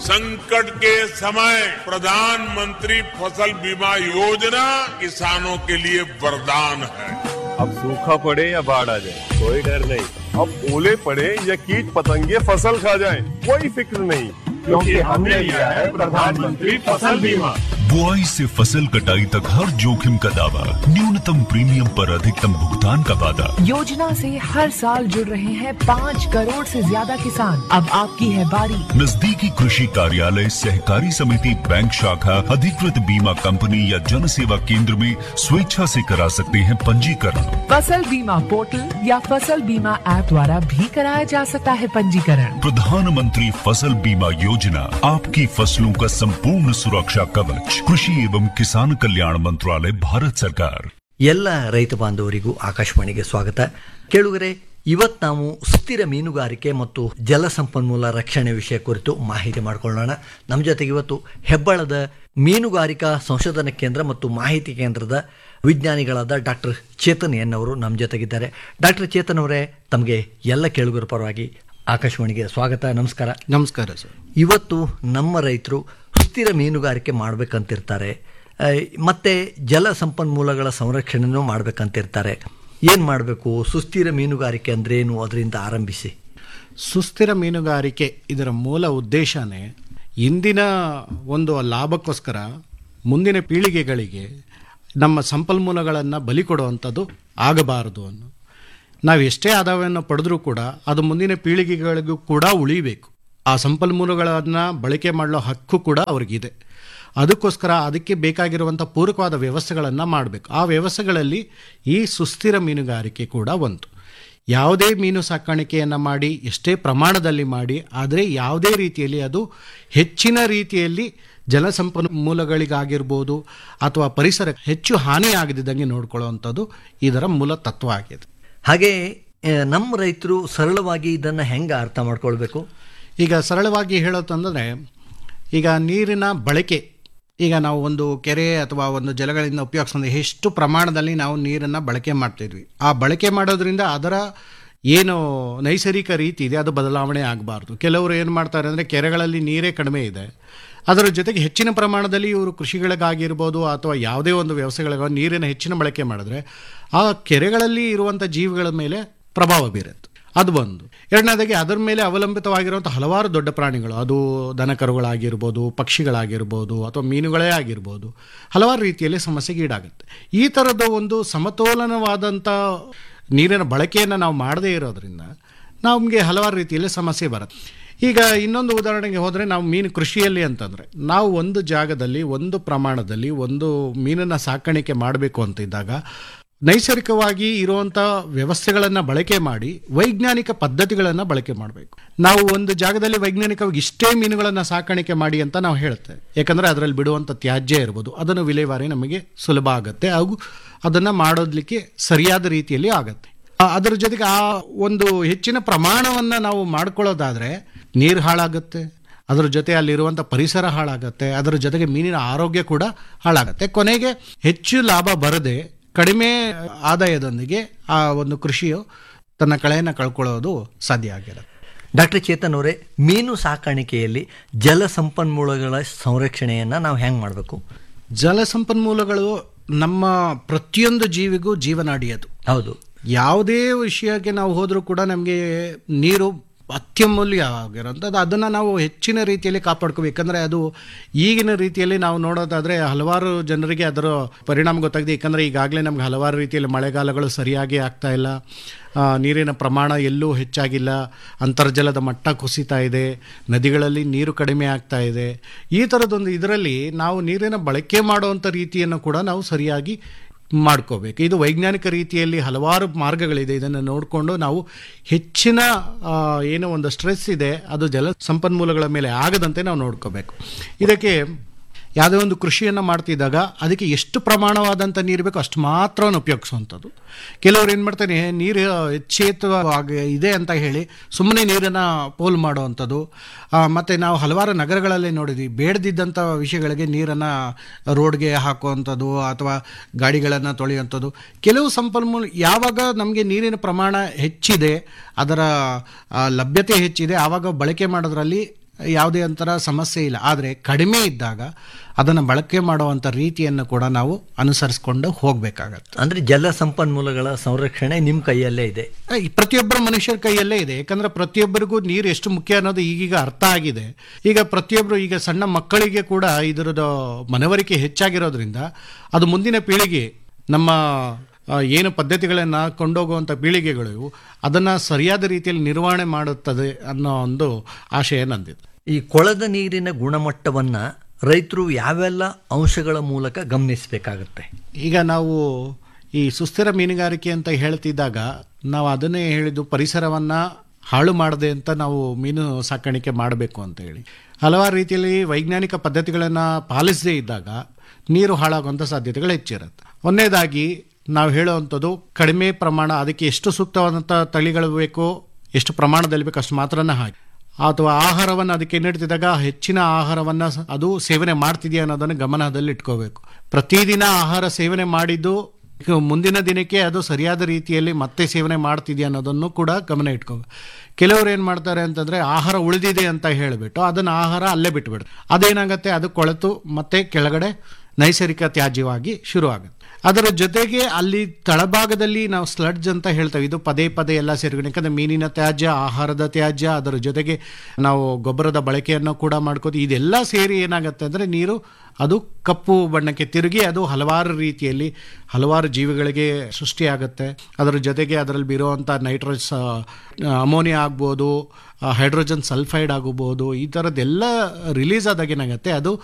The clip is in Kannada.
संकट के समय प्रधानमंत्री फसल बीमा योजना किसानों के लिए वरदान है अब सूखा पड़े या बाढ़ आ जाए कोई डर नहीं अब ओले पड़े या कीट पतंगे फसल खा जाए कोई फिक्र नहीं क्योंकि हमने लिया है प्रधानमंत्री फसल बीमा बुआई से फसल कटाई तक हर जोखिम का दावा न्यूनतम प्रीमियम पर अधिकतम भुगतान का वादा योजना से हर साल जुड़ रहे हैं पाँच करोड़ से ज्यादा किसान अब आपकी है बारी नजदीकी कृषि कार्यालय सहकारी समिति बैंक शाखा अधिकृत बीमा कंपनी या जन सेवा केंद्र में स्वेच्छा से करा सकते हैं पंजीकरण फसल बीमा पोर्टल या फसल बीमा ऐप द्वारा भी कराया जा सकता है पंजीकरण प्रधानमंत्री फसल बीमा योजना आपकी फसलों का संपूर्ण सुरक्षा कवच कृषि एवं किसान कल्याण मंत्रालय भारत सरकार ಎಲ್ಲ ರೈತ ಬಾಂಧವರಿಗೂ ಆಕಾಶವಾಣಿಗೆ ಸ್ವಾಗತ ಕೇಳುಗರೆ ಇವತ್ತು ನಾವು ಸುಸ್ಥಿರ ಮೀನುಗಾರಿಕೆ ಮತ್ತು ಜಲಸಂಪನ್ಮೂಲ ರಕ್ಷಣೆ ವಿಷಯ ಕುರಿತು ಮಾಹಿತಿ ಮಾಡಿಕೊಳ್ಳೋಣ ನಮ್ಮ ಜೊತೆಗೆ ಇವತ್ತು ಹೆಬ್ಬಳದ ಮೀನುಗಾರಿಕಾ ಸಂಶೋಧನಾ ಕೇಂದ್ರ ಮತ್ತು ಮಾಹಿತಿ ಕೇಂದ್ರದ ವಿಜ್ಞಾನಿಗಳಾದ ಡಾಕ್ಟರ್ ಚೇತನ್ ಎನ್ ಅವರು ನಮ್ಮ ಜೊತೆಗಿದ್ದಾರೆ ಡಾಕ್ಟರ್ ಚೇತನ್ ಅವರೇ ತಮಗೆ ಎಲ್ಲ ಕೇಳುಗರ ಪರವಾಗಿ ಆಕಾಶವಾಣಿಗೆ ಸ್ವಾಗತ ನಮಸ್ಕಾರ ನಮಸ್ಕಾರ ಸರ್ ಇವತ್ತು ನಮ್ಮ ರೈತರು ಸುಸ್ಥಿರ ಮೀನುಗಾರಿಕೆ ಮಾಡಬೇಕಂತಿರ್ತಾರೆ ಆ, ಮತ್ತೆ ಜಲ ಸಂಪನ್ಮೂಲಗಳ ಸಂರಕ್ಷಣೆನೂ ಮಾಡ್ಬೇಕಂತಿರ್ತಾರೆ ಏನು ಮಾಡಬೇಕು ಸುಸ್ಥಿರ ಮೀನುಗಾರಿಕೆ ಅಂದ್ರೇನು ಅದರಿಂದ ಆರಂಭಿಸಿ ಸುಸ್ಥಿರ ಮೀನುಗಾರಿಕೆ ಇದರ ಮೂಲ ಉದ್ದೇಶನೇ ಇಂದಿನ ಒಂದು ಲಾಭಕ್ಕೋಸ್ಕರ ಮುಂದಿನ ಪೀಳಿಗೆಗಳಿಗೆ ನಮ್ಮ ಸಂಪನ್ಮೂಲಗಳನ್ನು ಬಲಿ ಕೊಡುವಂಥದ್ದು ಆಗಬಾರದು ಅನ್ನೋ ನಾವು ಎಷ್ಟೇ ಆದಾಯವನ್ನು ಪಡೆದರೂ ಕೂಡ ಅದು ಮುಂದಿನ ಪೀಳಿಗೆಗಳಿಗೂ ಕೂಡ ಉಳಿಬೇಕು ಆ ಸಂಪನ್ಮೂಲಗಳನ್ನು ಬಳಕೆ ಮಾಡೋ ಹಕ್ಕು ಕೂಡ ಅವ್ರಿಗಿದೆ ಅದಕ್ಕೋಸ್ಕರ ಅದಕ್ಕೆ ಬೇಕಾಗಿರುವಂಥ ಪೂರಕವಾದ ವ್ಯವಸ್ಥೆಗಳನ್ನು ಮಾಡಬೇಕು ಆ ವ್ಯವಸ್ಥೆಗಳಲ್ಲಿ ಈ ಸುಸ್ಥಿರ ಮೀನುಗಾರಿಕೆ ಕೂಡ ಒಂದು ಯಾವುದೇ ಮೀನು ಸಾಕಾಣಿಕೆಯನ್ನು ಮಾಡಿ ಎಷ್ಟೇ ಪ್ರಮಾಣದಲ್ಲಿ ಮಾಡಿ ಆದರೆ ಯಾವುದೇ ರೀತಿಯಲ್ಲಿ ಅದು ಹೆಚ್ಚಿನ ರೀತಿಯಲ್ಲಿ ಜಲಸಂಪನ್ಮೂಲಗಳಿಗಾಗಿರ್ಬೋದು ಅಥವಾ ಪರಿಸರ ಹೆಚ್ಚು ಹಾನಿಯಾಗದಿದ್ದಂಗೆ ನೋಡ್ಕೊಳ್ಳುವಂಥದ್ದು ಇದರ ಮೂಲ ತತ್ವ ಆಗಿದೆ ಹಾಗೆ ಆ, ನಮ್ಮ ರೈತರು ಸರಳವಾಗಿ ಇದನ್ನು ಹೆಂಗೆ ಅರ್ಥ ಮಾಡ್ಕೊಳ್ಬೇಕು ಈಗ ಸರಳವಾಗಿ ಹೇಳೋತಂದರೆ ಈಗ ನೀರಿನ ಬಳಕೆ ಈಗ ನಾವು ಒಂದು ಕೆರೆ ಅಥವಾ ಒಂದು ಜಲಗಳಿಂದ ಉಪಯೋಗಿಸೋದು ಎಷ್ಟು ಪ್ರಮಾಣದಲ್ಲಿ ನಾವು ನೀರನ್ನು ಬಳಕೆ ಮಾಡ್ತಿದ್ವಿ ಆ ಬಳಕೆ ಮಾಡೋದ್ರಿಂದ ಅದರ ಏನು ನೈಸರ್ಗಿಕ ರೀತಿ ಇದೆ ಅದು ಬದಲಾವಣೆ ಆಗಬಾರ್ದು ಕೆಲವರು ಏನು ಮಾಡ್ತಾರೆ ಅಂದರೆ ಕೆರೆಗಳಲ್ಲಿ ನೀರೇ ಕಡಿಮೆ ಇದೆ ಅದರ ಜೊತೆಗೆ ಹೆಚ್ಚಿನ ಪ್ರಮಾಣದಲ್ಲಿ ಇವರು ಕೃಷಿಗಳಿಗಾಗಿರ್ಬೋದು ಅಥವಾ ಯಾವುದೇ ಒಂದು ವ್ಯವಸ್ಥೆಗಳಿಗ ನೀರಿನ ಹೆಚ್ಚಿನ ಬಳಕೆ ಮಾಡಿದ್ರೆ ಆ ಕೆರೆಗಳಲ್ಲಿ ಇರುವಂಥ ಜೀವಿಗಳ ಮೇಲೆ ಪ್ರಭಾವ ಬೀರುತ್ತೆ ಅದು ಒಂದು ಎರಡನೇದಾಗಿ ಅದರ ಮೇಲೆ ಅವಲಂಬಿತವಾಗಿರುವಂಥ ಹಲವಾರು ದೊಡ್ಡ ಪ್ರಾಣಿಗಳು ಅದು ದನಕರುಗಳಾಗಿರ್ಬೋದು ಪಕ್ಷಿಗಳಾಗಿರ್ಬೋದು ಅಥವಾ ಮೀನುಗಳೇ ಆಗಿರ್ಬೋದು ಹಲವಾರು ರೀತಿಯಲ್ಲಿ ಸಮಸ್ಯೆಗೆ ಈಡಾಗುತ್ತೆ ಈ ಥರದ ಒಂದು ಸಮತೋಲನವಾದಂಥ ನೀರಿನ ಬಳಕೆಯನ್ನು ನಾವು ಮಾಡದೇ ಇರೋದ್ರಿಂದ ನಮಗೆ ಹಲವಾರು ರೀತಿಯಲ್ಲಿ ಸಮಸ್ಯೆ ಬರುತ್ತೆ ಈಗ ಇನ್ನೊಂದು ಉದಾಹರಣೆಗೆ ಹೋದರೆ ನಾವು ಮೀನು ಕೃಷಿಯಲ್ಲಿ ಅಂತಂದರೆ ನಾವು ಒಂದು ಜಾಗದಲ್ಲಿ ಒಂದು ಪ್ರಮಾಣದಲ್ಲಿ ಒಂದು ಮೀನನ್ನು ಸಾಕಾಣಿಕೆ ಮಾಡಬೇಕು ಅಂತ ಇದ್ದಾಗ ನೈಸರ್ಗಿಕವಾಗಿ ಇರುವಂಥ ವ್ಯವಸ್ಥೆಗಳನ್ನು ಬಳಕೆ ಮಾಡಿ ವೈಜ್ಞಾನಿಕ ಪದ್ಧತಿಗಳನ್ನು ಬಳಕೆ ಮಾಡಬೇಕು ನಾವು ಒಂದು ಜಾಗದಲ್ಲಿ ವೈಜ್ಞಾನಿಕವಾಗಿ ಇಷ್ಟೇ ಮೀನುಗಳನ್ನು ಸಾಕಾಣಿಕೆ ಮಾಡಿ ಅಂತ ನಾವು ಹೇಳುತ್ತೆ ಯಾಕಂದರೆ ಅದರಲ್ಲಿ ಬಿಡುವಂಥ ತ್ಯಾಜ್ಯ ಇರ್ಬೋದು ಅದನ್ನು ವಿಲೇವಾರಿ ನಮಗೆ ಸುಲಭ ಆಗುತ್ತೆ ಹಾಗೂ ಅದನ್ನು ಮಾಡೋದಕ್ಕೆ ಸರಿಯಾದ ರೀತಿಯಲ್ಲಿ ಆಗುತ್ತೆ ಆ- ಅದರ ಜೊತೆಗೆ ಆ ಒಂದು ಹೆಚ್ಚಿನ ಪ್ರಮಾಣವನ್ನು ನಾವು ಮಾಡ್ಕೊಳ್ಳೋದಾದರೆ ನೀರು ಹಾಳಾಗುತ್ತೆ ಅದರ ಜೊತೆ ಅಲ್ಲಿರುವಂಥ ಪರಿಸರ ಹಾಳಾಗುತ್ತೆ ಅದರ ಜೊತೆಗೆ ಮೀನಿನ ಆರೋಗ್ಯ ಕೂಡ ಹಾಳಾಗುತ್ತೆ ಕೊನೆಗೆ ಹೆಚ್ಚು ಲಾಭ ಬರದೆ ಕಡಿಮೆ ಆದಾಯದೊಂದಿಗೆ ಆ ಒಂದು ಕೃಷಿಯು ತನ್ನ ಕಳೆಯನ್ನು ಕಳ್ಕೊಳ್ಳೋದು ಸಾಧ್ಯ ಆಗಿರುತ್ತೆ ಡಾಕ್ಟರ್ ಚೇತನ್ ಅವರೇ ಮೀನು ಸಾಕಾಣಿಕೆಯಲ್ಲಿ ಜಲ ಸಂಪನ್ಮೂಲಗಳ ಸಂರಕ್ಷಣೆಯನ್ನು ನಾವು ಹೆಂಗೆ ಮಾಡಬೇಕು ಜಲ ಸಂಪನ್ಮೂಲಗಳು ನಮ್ಮ ಪ್ರತಿಯೊಂದು ಜೀವಿಗೂ ಜೀವನಾಡಿ ಅದು ಹೌದು ಯಾವುದೇ ವಿಷಯಕ್ಕೆ ನಾವು ಹೋದರೂ ಕೂಡ ನಮಗೆ ನೀರು ಅತ್ಯಮೂಲ್ಯ ಆಗಿರೋಂಥದ್ದು ಅದನ್ನು ನಾವು ಹೆಚ್ಚಿನ ರೀತಿಯಲ್ಲಿ ಕಾಪಾಡ್ಕೋಬೇಕು ಯಾಕಂದರೆ ಅದು ಈಗಿನ ರೀತಿಯಲ್ಲಿ ನಾವು ನೋಡೋದಾದರೆ ಹಲವಾರು ಜನರಿಗೆ ಅದರ ಪರಿಣಾಮ ಗೊತ್ತಾಗಿದೆ ಯಾಕಂದರೆ ಈಗಾಗಲೇ ನಮ್ಗೆ ಹಲವಾರು ರೀತಿಯಲ್ಲಿ ಮಳೆಗಾಲಗಳು ಸರಿಯಾಗಿ ಆಗ್ತಾ ಇಲ್ಲ ಆ, ನೀರಿನ ಪ್ರಮಾಣ ಎಲ್ಲೂ ಹೆಚ್ಚಾಗಿಲ್ಲ ಅಂತರ್ಜಲದ ಮಟ್ಟ ಕುಸಿತಾ ಇದೆ ನದಿಗಳಲ್ಲಿ ನೀರು ಕಡಿಮೆ ಆಗ್ತಾ ಇದೆ ಈ ಥರದೊಂದು ಇದರಲ್ಲಿ ನಾವು ನೀರಿನ ಬಳಕೆ ಮಾಡುವಂಥ ರೀತಿಯನ್ನು ಕೂಡ ನಾವು ಸರಿಯಾಗಿ ಮಾಡ್ಕೋಬೇಕು ಇದು ವೈಜ್ಞಾನಿಕ ರೀತಿಯಲ್ಲಿ ಹಲವಾರು ಮಾರ್ಗಗಳಿದೆ ಇದನ್ನು ನೋಡಿಕೊಂಡು ನಾವು ಹೆಚ್ಚಿನ ಆ, ಏನೋ ಒಂದು ಸ್ಟ್ರೆಸ್ ಇದೆ ಅದು ಜಲ ಸಂಪನ್ಮೂಲಗಳ ಮೇಲೆ ಆಗದಂತೆ ನಾವು ನೋಡ್ಕೋಬೇಕು ಇದಕ್ಕೆ ಯಾವುದೇ ಒಂದು ಕೃಷಿಯನ್ನು ಮಾಡ್ತಿದ್ದಾಗ ಅದಕ್ಕೆ ಎಷ್ಟು ಪ್ರಮಾಣವಾದಂಥ ನೀರು ಬೇಕೋ ಅಷ್ಟು ಮಾತ್ರವನ್ನು ಉಪಯೋಗಿಸುವಂಥದ್ದು ಕೆಲವರು ಏನು ಮಾಡ್ತಾರೆ ನೀರು ಹೆಚ್ಚೇತವಾಗಿ ಇದೆ ಅಂತ ಹೇಳಿ ಸುಮ್ಮನೆ ನೀರನ್ನು ಪೋಲ್ ಮಾಡುವಂಥದ್ದು ಆ, ಮತ್ತು ನಾವು ಹಲವಾರು ನಗರಗಳಲ್ಲಿ ನೋಡಿದ್ವಿ ಬೇಡದಿದ್ದಂಥ ವಿಷಯಗಳಿಗೆ ನೀರನ್ನು ರೋಡ್ಗೆ ಹಾಕುವಂಥದ್ದು ಅಥವಾ ಗಾಡಿಗಳನ್ನು ತೊಳೆಯುವಂಥದ್ದು ಕೆಲವು ಸಂಪನ್ಮೂಲ ಯಾವಾಗ ನಮಗೆ ನೀರಿನ ಪ್ರಮಾಣ ಹೆಚ್ಚಿದೆ ಅದರ ಆ, ಲಭ್ಯತೆ ಹೆಚ್ಚಿದೆ ಆವಾಗ ಬಳಕೆ ಮಾಡೋದ್ರಲ್ಲಿ ಯಾವುದೇ ಒಂಥರ ಸಮಸ್ಯೆ ಇಲ್ಲ ಆದರೆ ಕಡಿಮೆ ಇದ್ದಾಗ ಅದನ್ನು ಬಳಕೆ ಮಾಡುವಂಥ ರೀತಿಯನ್ನು ಕೂಡ ನಾವು ಅನುಸರಿಸ್ಕೊಂಡು ಹೋಗಬೇಕಾಗತ್ತೆ ಅಂದ್ರೆ ಜಲ ಸಂಪನ್ಮೂಲಗಳ ಸಂರಕ್ಷಣೆ ನಿಮ್ಮ ಕೈಯಲ್ಲೇ ಇದೆ ಈ ಪ್ರತಿಯೊಬ್ಬರ ಮನುಷ್ಯರ ಕೈಯಲ್ಲೇ ಇದೆ ಯಾಕಂದ್ರೆ ಪ್ರತಿಯೊಬ್ಬರಿಗೂ ನೀರು ಎಷ್ಟು ಮುಖ್ಯ ಅನ್ನೋದು ಈಗೀಗ ಅರ್ಥ ಆಗಿದೆ ಈಗ ಪ್ರತಿಯೊಬ್ಬರು ಈಗ ಸಣ್ಣ ಮಕ್ಕಳಿಗೆ ಕೂಡ ಇದರದ ಮನವರಿಕೆ ಹೆಚ್ಚಾಗಿರೋದ್ರಿಂದ ಅದು ಮುಂದಿನ ಪೀಳಿಗೆ ನಮ್ಮ ಆ, ಏನು ಪದ್ಧತಿಗಳನ್ನು ಕೊಂಡೋಗುವಂಥ ಪೀಳಿಗೆಗಳು ಅದನ್ನು ಸರಿಯಾದ ರೀತಿಯಲ್ಲಿ ನಿರ್ವಹಣೆ ಮಾಡುತ್ತದೆ ಅನ್ನೋ ಒಂದು ಆಶಯ ನಂದಿದೆ ಈ ಕೊಳದ ನೀರಿನ ಗುಣಮಟ್ಟವನ್ನ ರೈತರು ಯಾವೆಲ್ಲ ಅಂಶಗಳ ಮೂಲಕ ಗಮನಿಸಬೇಕಾಗತ್ತೆ ಈಗ ನಾವು ಈ ಸುಸ್ಥಿರ ಮೀನುಗಾರಿಕೆ ಅಂತ ಹೇಳ್ತಿದ್ದಾಗ ನಾವು ಅದನ್ನೇ ಹೇಳಿದ್ದು ಪರಿಸರವನ್ನು ಹಾಳು ಮಾಡದೆ ಅಂತ ನಾವು ಮೀನು ಸಾಕಾಣಿಕೆ ಮಾಡಬೇಕು ಅಂತ ಹೇಳಿ ಹಲವಾರು ರೀತಿಯಲ್ಲಿ ವೈಜ್ಞಾನಿಕ ಪದ್ಧತಿಗಳನ್ನು ಪಾಲಿಸದೇ ಇದ್ದಾಗ ನೀರು ಹಾಳಾಗುವಂಥ ಸಾಧ್ಯತೆಗಳು ಹೆಚ್ಚಿರುತ್ತೆ ಒಂದನೇದಾಗಿ ನಾವು ಹೇಳುವಂಥದ್ದು ಕಡಿಮೆ ಪ್ರಮಾಣ ಅದಕ್ಕೆ ಎಷ್ಟು ಸೂಕ್ತವಾದಂಥ ತಳಿಗಳು ಬೇಕೋ ಎಷ್ಟು ಪ್ರಮಾಣದಲ್ಲಿ ಬೇಕು ಅಷ್ಟು ಮಾತ್ರನೇ ಹಾಕಿ ಅಥವಾ ಆಹಾರವನ್ನು ಅದಕ್ಕೆ ನೀಡ್ತಿದ್ದಾಗ ಹೆಚ್ಚಿನ ಆಹಾರವನ್ನು ಸ- ಅದು ಸೇವನೆ ಮಾಡ್ತಿದೆಯಾ ಅನ್ನೋದನ್ನು ಗಮನದಲ್ಲಿ ಇಟ್ಕೋಬೇಕು ಪ್ರತಿದಿನ ಆಹಾರ ಸೇವನೆ ಮಾಡಿದ್ದು ಈಗ ಮುಂದಿನ ದಿನಕ್ಕೆ ಅದು ಸರಿಯಾದ ರೀತಿಯಲ್ಲಿ ಮತ್ತೆ ಸೇವನೆ ಮಾಡ್ತಿದೆಯಾ ಅನ್ನೋದನ್ನು ಕೂಡ ಗಮನ ಇಟ್ಕೋಬೇಕು ಕೆಲವರು ಏನು ಮಾಡ್ತಾರೆ ಅಂತಂದರೆ ಆಹಾರ ಉಳಿದಿದೆ ಅಂತ ಹೇಳಿಬಿಟ್ಟು ಅದನ್ನು ಆಹಾರ ಅಲ್ಲೇ ಬಿಟ್ಬಿಡ್ತಾರೆ ಅದೇನಾಗುತ್ತೆ ಅದು ಕೊಳೆತು ಮತ್ತೆ ಕೆಳಗಡೆ ನೈಸರ್ಗಿಕ ತ್ಯಾಜ್ಯವಾಗಿ ಶುರು ಆಗುತ್ತೆ ಅದರ ಜೊತೆಗೆ ಅಲ್ಲಿ ತಳಭಾಗದಲ್ಲಿ ನಾವು ಸ್ಲಡ್ಜ್ ಅಂತ ಹೇಳ್ತೇವೆ ಇದು ಪದೇ ಪದೇ ಎಲ್ಲ ಸೇರ್ಕೊಂಡು ಯಾಕಂದ್ರೆ ಮೀನಿನ ತ್ಯಾಜ್ಯ ಆಹಾರದ ತ್ಯಾಜ್ಯ ಅದರ ಜೊತೆಗೆ ನಾವು ಗೊಬ್ಬರದ ಬಳಕೆಯನ್ನು ಕೂಡ ಮಾಡ್ಕೋದು ಇದೆಲ್ಲ ಸೇರಿ ಏನಾಗುತ್ತೆ ಅಂದರೆ ನೀರು ಅದು ಕಪ್ಪು ಬಣ್ಣಕ್ಕೆ ತಿರುಗಿ ಅದು ಹಲವಾರು ರೀತಿಯಲ್ಲಿ ಹಲವಾರು ಜೀವಿಗಳಿಗೆ ಸೃಷ್ಟಿಯಾಗುತ್ತೆ ಅದರ ಜೊತೆಗೆ ಅದರಲ್ಲಿ ಬೀರುವಂಥ ನೈಟ್ರೋಜ್ ಅಮೋನಿಯಾ ಆಗ್ಬೋದು ಹೈಡ್ರೋಜನ್ ಸಲ್ಫೈಡ್ ಆಗಬಹುದು ಈ ಥರದ್ದೆಲ್ಲ ರಿಲೀಸ್ ಆದಾಗ ಏನಾಗುತ್ತೆ ಅದು